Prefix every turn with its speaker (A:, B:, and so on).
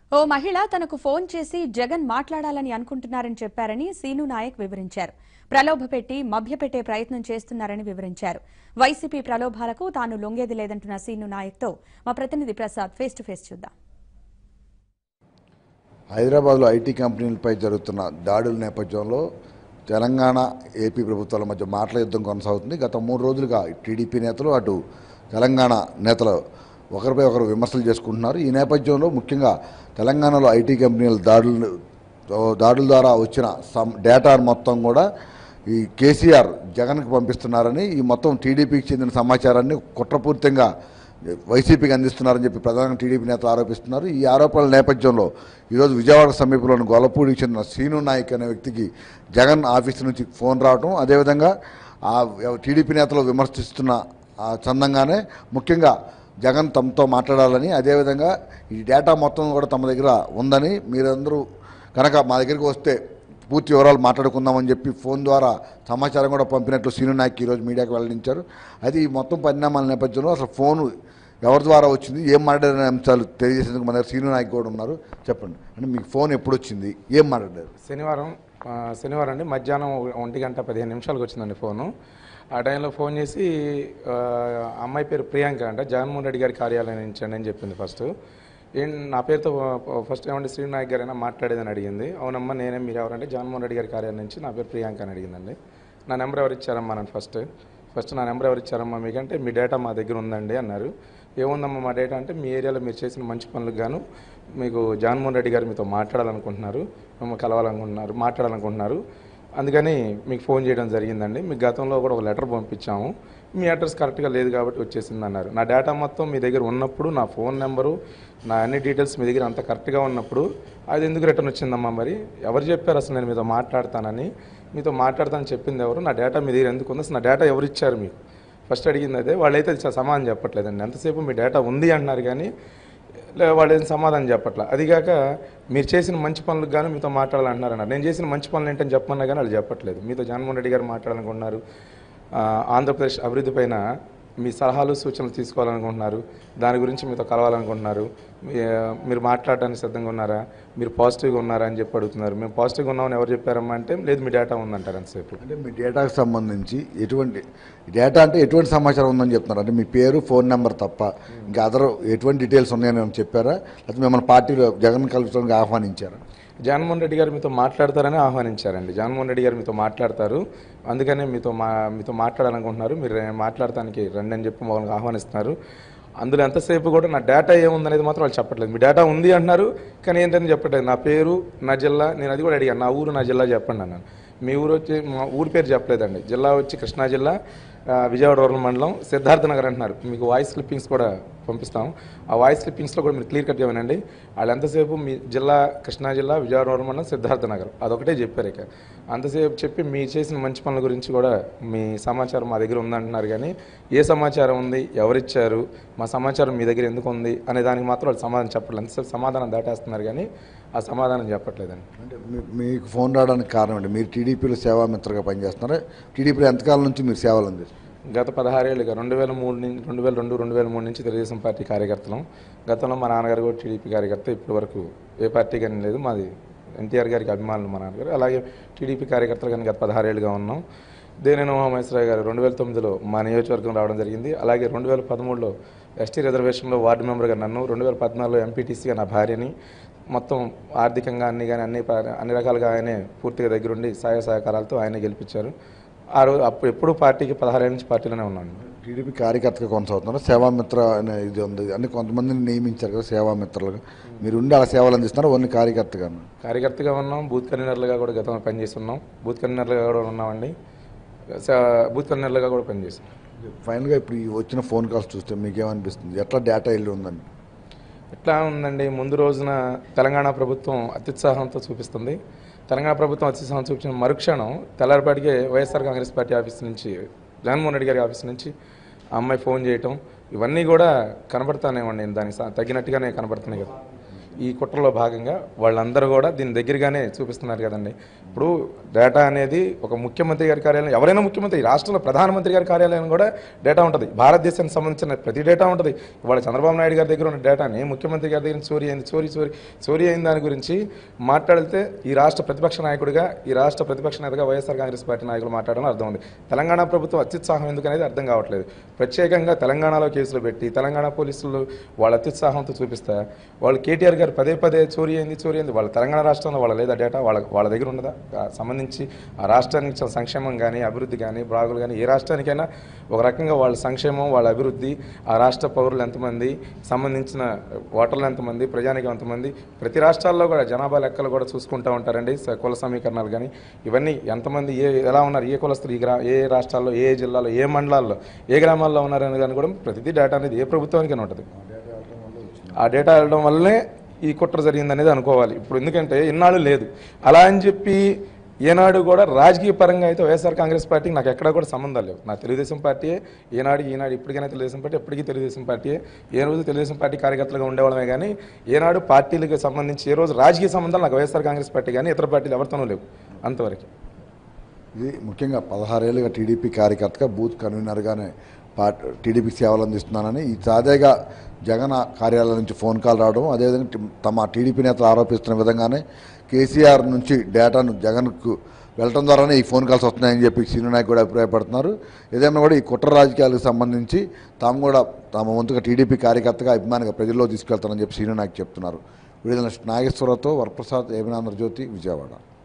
A: ఓ మహిళ తనకు ఫోన్ చేసి జగన్ మాట్లాడాలని అనుకుంటున్నారని చెప్పారని సీను నాయక్ వివరించారు ప్రలోభ పెట్టి మభ్యపెట్టే ప్రయత్నం చేస్తున్నారని వివరించారు వైసీపీ ప్రలోభాలకు తాను లొంగేది లేదంటున్న సీను నాయక్తో మా ప్రతినిధి ప్రసాద్ ఫేస్ టు ఫేస్ చూద్దాం
B: హైదరాబాద్లో ఐటీ కంపెనీలపై జరుగుతున్న దాడుల నేపథ్యంలో తెలంగాణ ఏపీ ప్రభుత్వాల మధ్య మాటల యుద్ధం కొనసాగుతుంది గత మూడు రోజులుగా టీడీపీ నేతలు అటు తెలంగాణ నేతలు ఒకరిపై ఒకరు విమర్శలు చేసుకుంటున్నారు ఈ నేపథ్యంలో ముఖ్యంగా తెలంగాణలో ఐటీ కంపెనీల దాడులు దాడుల ద్వారా వచ్చిన సమ్ డేటా మొత్తం కూడా ఈ కేసీఆర్ జగన్కి పంపిస్తున్నారని ఈ మొత్తం టీడీపీకి చెందిన సమాచారాన్ని కుట్రపూరితంగా వైసీపీకి అందిస్తున్నారని చెప్పి ప్రధానంగా టీడీపీ నేతలు ఆరోపిస్తున్నారు ఈ ఆరోపణల నేపథ్యంలో ఈరోజు విజయవాడ సమీపంలోని గొల్లపూడికి చెందిన శ్రీను నాయక్ అనే వ్యక్తికి జగన్ ఆఫీస్ నుంచి ఫోన్ రావటం అదేవిధంగా ఆ టీడీపీ నేతలు విమర్శిస్తున్న ఆ చందంగానే ముఖ్యంగా జగన్ తమతో మాట్లాడాలని అదేవిధంగా ఈ డేటా మొత్తం కూడా తమ దగ్గర ఉందని మీరందరూ కనుక మా దగ్గరికి వస్తే పూర్తి వివరాలు మాట్లాడుకుందామని చెప్పి ఫోన్ ద్వారా సమాచారం కూడా పంపినట్లు శ్రీను నాయక్ ఈరోజు మీడియాకు వెల్లడించారు అది ఈ మొత్తం పరిణామాల నేపథ్యంలో అసలు ఫోన్ ఎవరి ద్వారా వచ్చింది ఏం మాట్లాడిన అంశాలు తెలియజేసేందుకు మన దగ్గర శ్రీను నాయక్ కూడా ఉన్నారు చెప్పండి అంటే మీకు ఫోన్ ఎప్పుడు వచ్చింది ఏం మాట్లాడారు
C: శనివారం ఆ, శనివారం అండి మధ్యాహ్నం ఒంటి గంట పదిహేను నిమిషాలకు వచ్చిందండి ఫోను ఆ టైంలో ఫోన్ చేసి ఆ, అమ్మాయి పేరు ప్రియాంక అంట జగన్మోహన్ రెడ్డి గారి కార్యాలయం నుంచి అండి అని చెప్పింది ఫస్ట్ ఏం నా పేరుతో ఫస్ట్ ఏమంటే శ్రీనాయక్ గారైనా మాట్లాడేదని అడిగింది అవునమ్మా నేనే మీరు ఎవరంటే జగన్మోహన్ రెడ్డి గారి కార్యాలయం నుంచి నా పేరు ప్రియాంక అని అడిగిందండి నా నెంబర్ ఎవరు ఇచ్చారమ్మా నన్ను ఫస్ట్ ఫస్ట్ నా నెంబర్ ఎవరు ఇచ్చారమ్మా మీకంటే మీ డేటా మా దగ్గర ఉందండి అన్నారు ఏముందమ్మా మా డేటా అంటే మీ ఏరియాలో మీరు చేసిన మంచి పనులకు గాను మీకు జగన్మోహన్ రెడ్డి గారు మీతో మాట్లాడాలనుకుంటున్నారు మిమ్మల్ని కలవాలనుకుంటున్నారు మాట్లాడాలనుకుంటున్నారు అందుకని మీకు ఫోన్ చేయడం జరిగిందండి మీకు గతంలో కూడా ఒక లెటర్ పంపించాము మీ అడ్రస్ కరెక్ట్గా లేదు కాబట్టి వచ్చేసింది అన్నారు నా డేటా మొత్తం మీ దగ్గర ఉన్నప్పుడు నా ఫోన్ నెంబరు నా అన్ని డీటెయిల్స్ మీ దగ్గర అంత కరెక్ట్గా ఉన్నప్పుడు అది ఎందుకు రిటర్న్ వచ్చిందమ్మా మరి ఎవరు చెప్పారు అసలు నేను మీతో మాట్లాడతానని మీతో మాట్లాడతానని చెప్పింది ఎవరు నా డేటా మీ దగ్గర ఎందుకు ఉంది అసలు నా డేటా ఎవరు ఇచ్చారు మీకు ఫస్ట్ అడిగింది అదే వాళ్ళైతే అది సమాధానం చెప్పట్లేదండి ఎంతసేపు మీ డేటా ఉంది అంటున్నారు కానీ లే- వాళ్ళు ఏం సమాధానం చెప్పట్ల అదిగాక మీరు చేసిన మంచి పనులకు గాను మీతో మాట్లాడాలంటున్నారు అన్నారు నేను చేసిన మంచి పనులు ఏంటని చెప్పమన్నా కానీ వాళ్ళు చెప్పట్లేదు మీతో జగన్మోహన్ రెడ్డి గారు మాట్లాడాలనుకుంటున్నారు ఆ, ఆంధ్రప్రదేశ్ అభివృద్ధి పైన మీ సలహాలు సూచనలు తీసుకోవాలనుకుంటున్నారు దాని గురించి మీతో కలవాలనుకుంటున్నారు మీ- మీరు మాట్లాడడానికి సిద్ధంగా ఉన్నారా మీరు పాజిటివ్గా ఉన్నారా అని చెప్పి అడుగుతున్నారు మేము పాజిటివ్గా ఉన్నామని ఎవరు చెప్పారమ్మా అంటే లేదు మీ డేటా ఉందంటారు అంతసేపు
B: అంటే మీ డేటాకు సంబంధించి ఎటువంటి డేటా అంటే ఎటువంటి సమాచారం ఉందని చెప్తున్నారు అంటే మీ పేరు ఫోన్ నెంబర్ తప్ప ఇంకా అదర్ ఎటువంటి డీటెయిల్స్ ఉన్నాయని ఏమైనా చెప్పారా లేకపోతే మిమ్మల్ని పార్టీలో జగన్ కలుపుకోవడానికి ఆహ్వానించారా
C: జగన్మోహన్ రెడ్డి గారు మీతో మాట్లాడతారని ఆహ్వానించారండి జగన్మోహన్ రెడ్డి గారు మీతో మాట్లాడతారు అందుకనే మీతో మా మీతో మాట్లాడాలనుకుంటున్నారు మీరు రే- మాట్లాడటానికి రండి అని చెప్పి మమ్మల్ని ఆహ్వానిస్తున్నారు అందులో ఎంతసేపు కూడా నా డేటా ఏముందనేది మాత్రం వాళ్ళు చెప్పట్లేదు మీ డేటా ఉంది అంటున్నారు కానీ ఏంటని చెప్పట్లేదు నా పేరు నా జిల్లా నేను అది కూడా అడిగాను నా ఊరు నా జిల్లా చెప్పండి అన్నాను మీ ఊరు వచ్చి మా ఊరి పేరు చెప్పలేదండి జిల్లా వచ్చి కృష్ణా జిల్లా ఆ, విజయవాడ రూరల్ మండలం సిద్ధార్థ నగర్ అంటున్నారు మీకు వాయిస్ క్లిప్పింగ్స్ కూడా పంపిస్తాం ఆ వాయిస్ క్లిప్పింగ్స్లో కూడా మీరు క్లియర్ కట్ చేయమనండి వాళ్ళు ఎంతసేపు మీ జిల్లా కృష్ణా జిల్లా విజయవాడ రూరల్ మండలం సిద్ధార్థ నగర్ అదొకటే చెప్పారు ఇక అంతసేపు చెప్పి మీ చేసిన మంచి పనుల గురించి కూడా మీ సమాచారం మా దగ్గర ఉందంటున్నారు కానీ ఏ సమాచారం ఉంది ఎవరిచ్చారు మా సమాచారం మీ దగ్గర ఎందుకు ఉంది అనే దానికి మాత్రం వాళ్ళు సమాధానం చెప్పట్లేదు ఎంతసేపు సమాధానం దాటేస్తున్నారు కానీ ఆ సమాధానం చెప్పట్లేదండి
B: అంటే మీ- మీకు ఫోన్ రావడానికి కారణం ఏంటి మీరు టీడీపీలో సేవామిత్రగా పనిచేస్తున్నారా టీడీపీలో ఎంతకాలం నుంచి మీరు సేవలు అందిస్తారు
C: గత పదహారేళ్ళుగా రెండు వేల మూడు నుంచి రెండు వేల రెండు రెండు వేల మూడు నుంచి తెలుగుదేశం పార్టీ కార్యకర్తలం గతంలో మా నాన్నగారు కూడా టీడీపీ కార్యకర్త ఇప్పటి వరకు ఏ పార్టీ కానీ లేదు మాది ఎన్టీఆర్ గారికి అభిమానులు మా నాన్నగారు అలాగే టీడీపీ కార్యకర్తలు కానీ గత పదహారేళ్ళుగా ఉన్నాం దేనేన ఉమామేశ్వరరావు గారు రెండు వేల తొమ్మిదిలో మా నియోజకవర్గం రావడం జరిగింది అలాగే రెండు వేల పదమూడులో ఎస్టీ రిజర్వేషన్లో వార్డు మెంబర్గా నన్ను రెండు వేల పద్నాలుగులో ఎంపీటీసీగా నా భార్యని మొత్తం ఆర్థికంగా అన్ని కానీ అన్ని ప- అన్ని రకాలుగా ఆయనే పూర్తిగా దగ్గరుండి సహాయ సహకారాలతో ఆయనే గెలిపించారు ఆ రోజు అప్పుడు ఎప్పుడు పార్టీకి పదహారేళ్ళ నుంచి పార్టీలోనే ఉన్నాను
B: టీడీపీ కార్యకర్తగా కొనసాగుతున్నారు సేవామిత్ర అనే ఇది ఉంది అంటే కొంతమందిని నియమించారు కదా సేవామిత్రులుగా మీరు ఉండి అలా సేవలు అందిస్తున్నారు ఓన్లీ కార్యకర్తగా
C: కార్యకర్తగా ఉన్నాం బూత్ కన్వీనర్లుగా కూడా గతంలో పనిచేస్తున్నాం బూత్ కన్వీనర్లుగా కూడా ఉన్నామండి స- బూత్ కన్వీనర్లుగా కూడా పనిచేస్తాం
B: ఫైనల్గా ఇప్పుడు ఈ వచ్చిన ఫోన్ కాల్స్ చూస్తే మీకేమనిపిస్తుంది ఎట్లా డేటా వెళ్ళి ఉందండి
C: ఎట్లా ఉందండి ముందు రోజున తెలంగాణ ప్రభుత్వం అత్యుత్సాహంతో చూపిస్తుంది తెలంగాణ ప్రభుత్వం అత్యుత్సాహం చూపించిన మరుక్షణం తెల్లారిపాటికే వైఎస్ఆర్ కాంగ్రెస్ పార్టీ ఆఫీస్ నుంచి జగన్మోహన్ రెడ్డి గారి ఆఫీస్ నుంచి ఆ అమ్మాయి ఫోన్ చేయటం ఇవన్నీ కూడా కనబడతానే ఉండి దానికి స- తగినట్టుగానే కనబడుతున్నాయి కదా ఈ కుట్రలో భాగంగా వాళ్ళందరూ కూడా దీని దగ్గరగానే చూపిస్తున్నారు కదండి ఇప్పుడు డేటా అనేది ఒక ముఖ్యమంత్రి గారి కార్యాలయం ఎవరైనా ముఖ్యమంత్రి ఈ రాష్ట్రంలో ప్రధానమంత్రి గారి కార్యాలయం కూడా డేటా ఉంటుంది భారతదేశానికి సంబంధించిన ప్రతి డేటా ఉంటుంది ఇవాళ చంద్రబాబు నాయుడు గారి దగ్గర ఉన్న డేటాని ముఖ్యమంత్రి గారి దగ్గర నుంచి చోరీ అయింది చోరీ చోరీ చోరీ అయిన దాని గురించి మాట్లాడితే ఈ రాష్ట్ర ప్రతిపక్ష నాయకుడిగా ఈ రాష్ట్ర ప్రతిపక్ష నేతగా వైఎస్ఆర్ కాంగ్రెస్ పార్టీ నాయకులు మాట్లాడడం అర్థం ఉంది తెలంగాణ ప్రభుత్వం అత్యుత్సాహం ఎందుకు అనేది అర్థం కావట్లేదు ప్రత్యేకంగా తెలంగాణలో కేసులు పెట్టి తెలంగాణ పోలీసులు వాళ్ళ అత్యుత్సాహంతో చూపిస్తే వాళ్ళు కేటీఆర్ గారు పదే పదే చోరీ అయింది చోరీ అయింది వాళ్ళ తెలంగాణ రాష్ట్రంలో వాళ్ళ లేదా డేటా వాళ్ళ వాళ్ళ దగ్గర ఉన్నదా ఆ సంబంధించి ఆ రాష్ట్రానికి ఇచ్చిన సంక్షేమం కానీ అభివృద్ధి కానీ బ్రాగులు కానీ ఏ రాష్ట్రానికైనా ఒక రకంగా వాళ్ళ సంక్షేమం వాళ్ళ అభివృద్ధి ఆ రాష్ట్ర పౌరులు ఎంతమంది సంబంధించిన ఓటర్లు ఎంతమంది ప్రజానికం ఎంతమంది ప్రతి రాష్ట్రాల్లో కూడా జనాభా లెక్కలు కూడా చూసుకుంటూ ఉంటారండి స- కుల సమీకరణాలు కానీ ఇవన్నీ ఎంతమంది ఏ ఎలా ఉన్నారు ఏ కులస్తులు ఈ గ్రా ఏ రాష్ట్రాల్లో ఏ జిల్లాలో ఏ మండలాల్లో ఏ గ్రామాల్లో ఉన్నారని కానీ కూడా ప్రతిదీ డేటా అనేది ఏ ప్రభుత్వానికైనా ఉంటుంది ఆ డేటా వెళ్ళడం వల్లనే ఈ కుట్ర జరిగింది అనేది అనుకోవాలి ఇప్పుడు ఎందుకంటే ఇన్నాళ్ళు లేదు అలా అని చెప్పి ఏనాడు కూడా రాజకీయ పరంగా అయితే వైఎస్ఆర్ కాంగ్రెస్ పార్టీకి నాకు ఎక్కడా కూడా సంబంధాలు లేవు నా తెలుగుదేశం పార్టీయే ఏనాడు ఈనాడు ఇప్పటికైనా తెలుగుదేశం పార్టీ ఎప్పటికీ తెలుగుదేశం పార్టీయే ఏ రోజు తెలుగుదేశం పార్టీ కార్యకర్తలుగా ఉండేవాళ్ళమే కానీ ఏనాడు పార్టీలకు సంబంధించి ఏ రోజు రాజకీయ సంబంధాలు నాకు వైఎస్ఆర్ కాంగ్రెస్ పార్టీ కానీ ఇతర పార్టీలు ఎవరితోనూ లేవు అంతవరకు
B: ఇది ముఖ్యంగా పదహారేళ్ళుగా టీడీపీ కార్యకర్తగా బూత్ కన్వీనర్గానే పార్టీ టీడీపీ సేవలు అందిస్తున్నానని ఈ తాజాగా జగన్ కార్యాలయం నుంచి ఫోన్ కాల్ రావడం అదేవిధంగా టి- తమ టీడీపీ నేతలు ఆరోపిస్తున్న విధంగానే కేసీఆర్ నుంచి డేటాను జగన్కు వెళ్ళటం ద్వారానే ఈ ఫోన్ కాల్స్ వస్తున్నాయని చెప్పి సీనియర్ నాయక్ కూడా అభిప్రాయపడుతున్నారు ఏదైనా కూడా ఈ కుట్ర రాజకీయాలకు సంబంధించి తాము కూడా తమ వంతుగా టీడీపీ కార్యకర్తగా అభిమానిగా ప్రజల్లో తీసుకెళ్తారని చెప్పి సీనియర్ నాయక్ చెప్తున్నారు విడుదల నాగేశ్వరరావుతో వరప్రసాద్ ఏమినాంధ్రజ్యోతి విజయవాడ